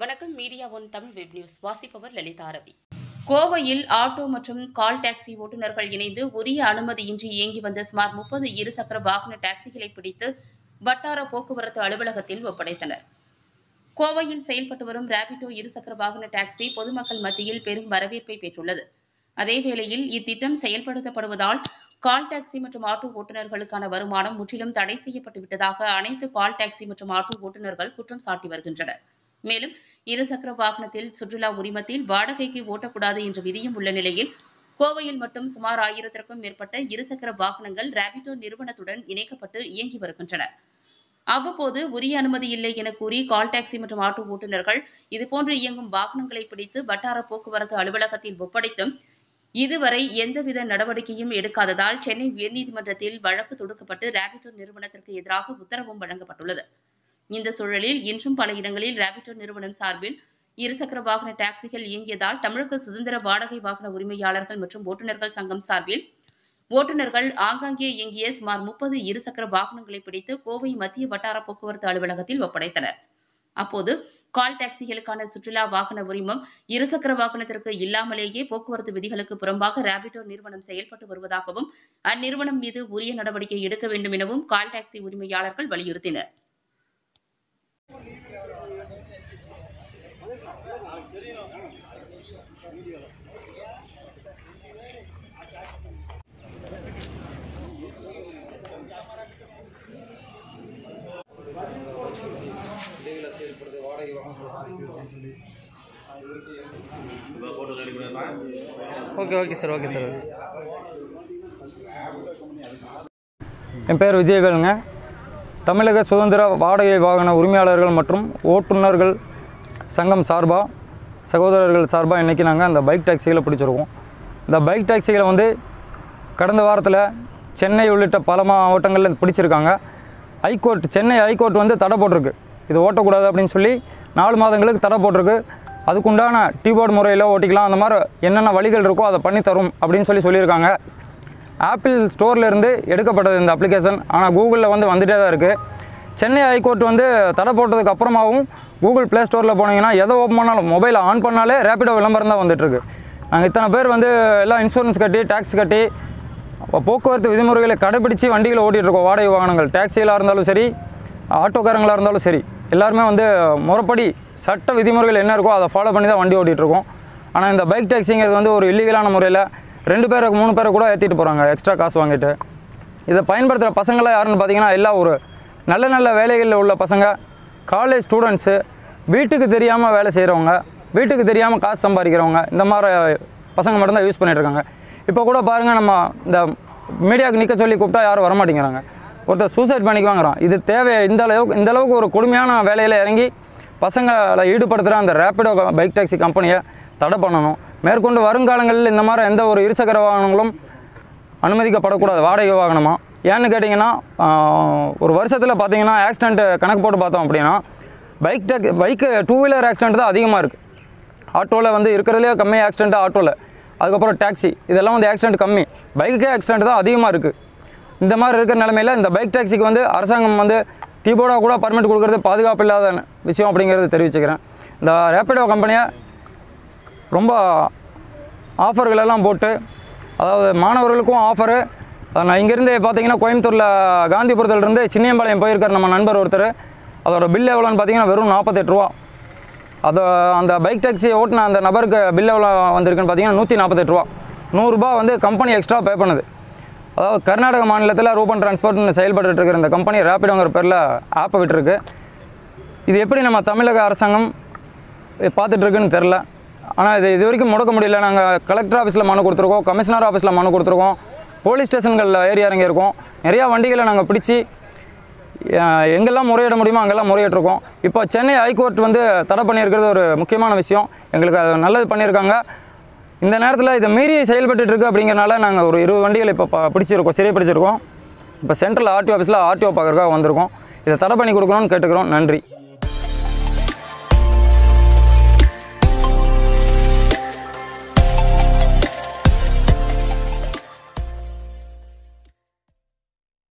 வணக்கம் media one Tamil web news வாசிப்பவர் லலிதா ரவி கோவையில் ஆட்டோ மற்றும் கால் டாக்ஸி ஓட்டுநர்கள் இணைந்து உரிய அனுமதியின்றி இயங்கி வந்த சுமார் முப்பது இருசக்கர வாகன டாக்ஸிகளை பிடித்து வட்டார போக்குவரத்து அலுவலகத்தில் ஒப்படைத்தனர் கோவையில் செயல்பட்டு வரும் ரேபிடோ இருசக்கர வாகன டாக்ஸி பொதுமக்கள் மத்தியில் பெரும் வரவேற்பை பெற்றுள்ளது அதேவேளையில் இத்திட்டம் செயல்படுத்தப்படுவதால் கால் டாக்ஸி மற்றும் ஆட்டோ ஓட்டுநர்களுக்கான வருமானம் முற்றிலும் தடை செய்யப்பட்டு விட்டதாக அனைத்து கால் டாக்ஸி மற்றும் ஆட்டோ ஓட்டுநர்கள் குற்றம் சாட்டி வருகின்றனர் மேலும் இருசக்கர வாகனத்தில் சுற்றுலா உரிமத்தில் வாடகைக்கு ஓட்டக்கூடாது என்ற விதியும் உள்ள நிலையில் கோவையில் மட்டும் சுமார் ஆயிரத்திற்கும் மேற்பட்ட இருசக்கர வாகனங்கள் ரேபிடோ நிறுவனத்துடன் இணைக்கப்பட்டு இயங்கி வருகின்றன அவ்வப்போது உரிய அனுமதி இல்லை என கூறி கால் டாக்ஸி மற்றும் ஆட்டோ ஓட்டுநர்கள் இதுபோன்று இயங்கும் வாகனங்களை பிடித்து வட்டார போக்குவரத்து அலுவலகத்தில் ஒப்படைத்தும் இதுவரை எந்தவித நடவடிக்கையும் எடுக்காததால் சென்னை உயர்நீதிமன்றத்தில் வழக்கு தொடுக்கப்பட்டு ரேபிடோ நிறுவனத்திற்கு எதிராக உத்தரவும் வழங்கப்பட்டுள்ளது இந்த சூழலில் இன்றும் பல இடங்களில் ரேபிடோ நிறுவனம் சார்பில் இருசக்கர வாகன டாக்ஸிகள் இயங்கியதால் தமிழக சுதந்திர வாடகை வாகன உரிமையாளர்கள் மற்றும் ஓட்டுநர்கள் சங்கம் சார்பில் ஓட்டுநர்கள் ஆங்காங்கே இயங்கிய சுமார் முப்பது இருசக்கர வாகனங்களை பிடித்து கோவை மத்திய வட்டார போக்குவரத்து அலுவலகத்தில் ஒப்படைத்தனர் அப்போது கால் டாக்ஸிகளுக்கான சுற்றுலா வாகன உரிமம் இருசக்கர வாகனத்திற்கு இல்லாமலேயே போக்குவரத்து விதிகளுக்கு புறம்பாக ரேபிடோ நிறுவனம் செயல்பட்டு வருவதாகவும் அந்நிறுவனம் மீது உரிய நடவடிக்கை எடுக்க வேண்டும் எனவும் கால் டாக்ஸி உரிமையாளர்கள் வலியுறுத்தினர் விலைகளை செயல்படுது வாடகை வாகனம் சொல்லி okay okay sir okay sir என் பேர் விஜயவேலுங்க தமிழக சுதந்திர வாடகை வாகன உரிமையாளர்கள் மற்றும் ஓட்டுநர்கள் சங்கம் சார்பாக சகோதரர்கள் சார்பாக இன்றைக்கி நாங்கள் அந்த பைக் டாக்ஸிகளை பிடிச்சிருக்கோம் இந்த பைக் டாக்ஸிகளை வந்து கடந்த வாரத்தில் சென்னை உள்ளிட்ட பல மாவட்டங்களில் பிடிச்சிருக்காங்க ஹைகோர்ட் சென்னை ஹைகோர்ட் வந்து தடை போட்டிருக்கு இது ஓட்டக்கூடாது அப்படின்னு சொல்லி நாலு மாதங்களுக்கு தடை போட்டிருக்கு அதுக்குண்டான டீபோர்டு முறையில் ஓட்டிக்கலாம் அந்த மாதிரி என்னென்ன வழிகள் இருக்கோ அதை பண்ணி தரும் அப்படின்னு சொல்லி சொல்லியிருக்காங்க ஆப்பிள் ஸ்டோரில் இருந்து எடுக்கப்பட்டது இந்த அப்ளிகேஷன் ஆனால் கூகுளில் வந்து வந்துட்டே தான் இருக்குது சென்னை ஹைகோர்ட் வந்து தடை போட்டதுக்கு அப்புறமாவும் கூகுள் ப்ளே ஸ்டோரில் போனீங்கன்னா எதை ஓப்பன் பண்ணாலும் மொபைலை ஆன் பண்ணாலே ரேப்பிடோ விளம்பரம் தான் வந்துட்டுருக்கு நாங்கள் இத்தனை பேர் வந்து எல்லாம் இன்சூரன்ஸ் கட்டி டேக்ஸ் கட்டி அப்போ போக்குவரத்து விதிமுறைகளை கடைபிடிச்சு வண்டிகளை ஓட்டிகிட்டு இருக்கோம் வாடகை வாகனங்கள் டாக்ஸிகளாக இருந்தாலும் சரி ஆட்டோக்காரங்களாக இருந்தாலும் சரி எல்லாருமே வந்து முறைப்படி சட்ட விதிமுறைகள் என்ன இருக்கோ அதை ஃபாலோ பண்ணி தான் வண்டி ஓட்டிகிட்டு இருக்கோம் ஆனால் இந்த பைக் டாக்ஸிங்கிறது வந்து ஒரு இல்லீகலான முறையில் ரெண்டு பேருக்கு மூணு பேரை கூட ஏற்றிட்டு போகிறாங்க எக்ஸ்ட்ரா காசு வாங்கிட்டு இதை பயன்படுத்துகிற பசங்களாம் யாருன்னு பார்த்தீங்கன்னா எல்லாம் ஒரு நல்ல நல்ல வேலைகளில் உள்ள பசங்க காலேஜ் ஸ்டூடெண்ட்ஸு வீட்டுக்கு தெரியாமல் வேலை செய்கிறவங்க வீட்டுக்கு தெரியாமல் காசு சம்பாதிக்கிறவங்க இந்த மாதிரி பசங்க மட்டும்தான் யூஸ் பண்ணிட்டு இருக்காங்க இப்போ கூட பாருங்கள் நம்ம இந்த மீடியாவுக்கு நிற்க சொல்லி கூப்பிட்டா யாரும் வரமாட்டேங்கிறாங்க ஒருத்தர் சூசைட் பண்ணிக்குவாங்கிறான் இது தேவை இந்த அளவுக்கு இந்த அளவுக்கு ஒரு கொடுமையான வேலையில் இறங்கி பசங்களை ஈடுபடுத்துகிற அந்த ரேப்பிடோ பைக் டாக்ஸி கம்பெனியை தடை பண்ணணும் மேற்கொண்டு வருங்காலங்களில் இந்த மாதிரி எந்த ஒரு இருசக்கர வாகனங்களும் அனுமதிக்கப்படக்கூடாது வாடகை வாகனமாக ஏன்னு கேட்டிங்கன்னா ஆஹ், ஒரு வருஷத்தில் பார்த்தீங்கன்னா ஆக்சிடென்ட் கணக்கு போட்டு பார்த்தோம் அப்படின்னா பைக் டேக் பைக்கு டூ வீலர் ஆக்சிடென்ட் தான் அதிகமாக இருக்குது ஆட்டோவில் வந்து இருக்கிறதுலே கம்மி ஆக்சிடென்ட் ஆட்டோவில் அதுக்கப்புறம் டாக்ஸி இதெல்லாம் வந்து ஆக்சிடென்ட் கம்மி பைக்கே ஆக்சிடென்ட் தான் அதிகமாக இருக்குது இந்த மாதிரி இருக்கிற நிலமையில் இந்த பைக் டாக்ஸிக்கு வந்து அரசாங்கம் வந்து டீபோர்டாக கூட பர்மிட் கொடுக்குறது பாதுகாப்பு இல்லாத விஷயம் அப்படிங்கிறது தெரிவிச்சுக்கிறேன் இந்த ரேப்பிடோ கம்பெனியை ரொம்ப ஆஃபர்கள் எல்லாம் போட்டு அதாவது மாணவர்களுக்கும் ஆஃபரு நான் இங்கேருந்து பார்த்தீங்கன்னா கோயம்புத்தூரில் காந்திபுரத்துலேருந்து சின்னியம்பாளையம் போயிருக்கார் நம்ம நண்பர் ஒருத்தர் அதோட பில் எவ்வளோன்னு பார்த்தீங்கன்னா வெறும் நாற்பத்தெட்டு ரூபா அது அந்த பைக் டாக்ஸி ஓட்டின அந்த நபருக்கு பில் எவ்வளோ வந்திருக்குன்னு பார்த்தீங்கன்னா நூற்றி நாற்பத்தெட்டு ரூபா நூறுரூபா வந்து கம்பெனி எக்ஸ்ட்ரா பே பண்ணுது அதாவது கர்நாடக மாநிலத்தில் ரூபன் டிரான்ஸ்போர்ட்னு செயல்பட்டு இருக்கிற இந்த கம்பெனி ரேப்பிடோங்கிற பேரில் ஆப்பை விட்டுருக்கு இது எப்படி நம்ம தமிழக அரசாங்கம் பார்த்துட்டு இருக்குன்னு தெரில ஆனால் இது இது வரைக்கும் முடக்க முடியல நாங்கள் கலெக்டர் ஆஃபீஸில் மனு கொடுத்துருக்கோம் கமிஷனர் ஆஃபீஸில் மனு கொடுத்துருக்கோம் போலீஸ் ஸ்டேஷன்களில் ஏறி இறங்கியிருக்கோம் நிறையா வண்டிகளை நாங்கள் பிடிச்சி அஹ், எங்கெல்லாம் முறையிட முடியுமோ அங்கெல்லாம் முறையிட்டிருக்கோம் இப்போ சென்னை ஹைகோர்ட் வந்து தடை பண்ணியிருக்கிறது ஒரு முக்கியமான விஷயம் எங்களுக்கு அது நல்லது பண்ணியிருக்காங்க இந்த நேரத்தில் இதை மீறி செயல்பட்டுட்டு இருக்கு அப்படிங்கிறனால நாங்கள் ஒரு இருபது வண்டிகளை இப்போ ப- பிடிச்சிருக்கோம் சிறை பிடிச்சிருக்கோம் இப்போ சென்ட்ரல் ஆர்டிஓ ஆஃபீஸில் ஆர்டிஓ பார்க்குறதுக்காக வந்திருக்கோம் இதை தடை பண்ணி கொடுக்கணும்னு கேட்டுக்கிறோம் நன்றி